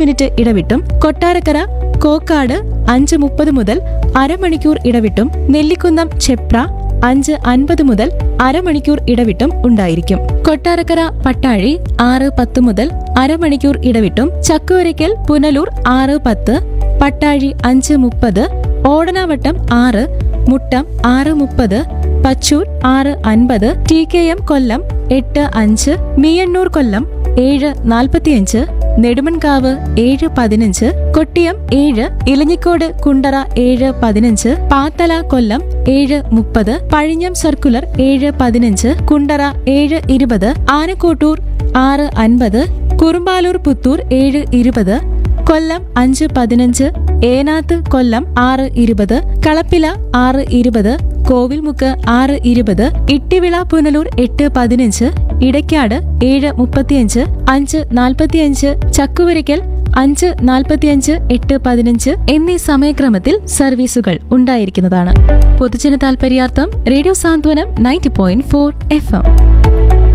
minute ഇടവിട്ടും Kottarakkara Kokkad അഞ്ച് മുപ്പത് മുതൽ അരമണിക്കൂർ ഇടവിട്ടും നെല്ലിക്കുന്നം ചെപ്ര അഞ്ച് അൻപത് മുതൽ അരമണിക്കൂർ ഇടവിട്ടും ഉണ്ടായിരിക്കും കൊട്ടാരക്കര പട്ടാഴി ആറ് പത്ത് മുതൽ അരമണിക്കൂർ ഇടവിട്ടും ചക്കുവരയ്ക്കൽ പുനലൂർ ആറ് പത്ത് പട്ടാഴി അഞ്ച് മുപ്പത് ഓടനാവട്ടം ആറ് മുട്ടം ആറ് മുപ്പത് പച്ചൂർ ആറ് അൻപത് ടി കെ എം കൊല്ലം എട്ട് അഞ്ച് മീയണ്ണൂർ കൊല്ലം ഏഴ് നാൽപ്പത്തിയഞ്ച് നെടുമൺകാവ് ഏഴ് പതിനഞ്ച് കൊട്ടിയം ഏഴ് ഇലഞ്ഞിക്കോട് കുണ്ടറ ഏഴ് പതിനഞ്ച് പാത്തല കൊല്ലം ഏഴ് മുപ്പത് പഴിഞ്ഞം സർക്കുലർ ഏഴ് പതിനഞ്ച് കുണ്ടറ ഏഴ് ഇരുപത് ആനക്കോട്ടൂർ ആറ് അൻപത് കുറുമ്പാലൂർ പുത്തൂർ ഏഴ് ഇരുപത് കൊല്ലം അഞ്ച് പതിനഞ്ച് ഏനാത്ത് കൊല്ലം ആറ് ഇരുപത് കളപ്പില ആറ് ഇരുപത് കോവിൽമുക്ക് ആറ് ഇരുപത് ഇട്ടിവിള പുനലൂർ എട്ട് പതിനഞ്ച് ഇടയ്ക്കാട് ഏഴ് മുപ്പത്തിയഞ്ച് അഞ്ച് നാൽപ്പത്തിയഞ്ച് ചക്കുവരയ്ക്കൽ അഞ്ച് നാൽപ്പത്തിയഞ്ച് എട്ട് പതിനഞ്ച് എന്നീ സമയക്രമത്തിൽ സർവീസുകൾ ഉണ്ടായിരിക്കുന്നതാണ് പൊതുജന താൽപര്യാർത്ഥം radio Santhwanam ninety point four F M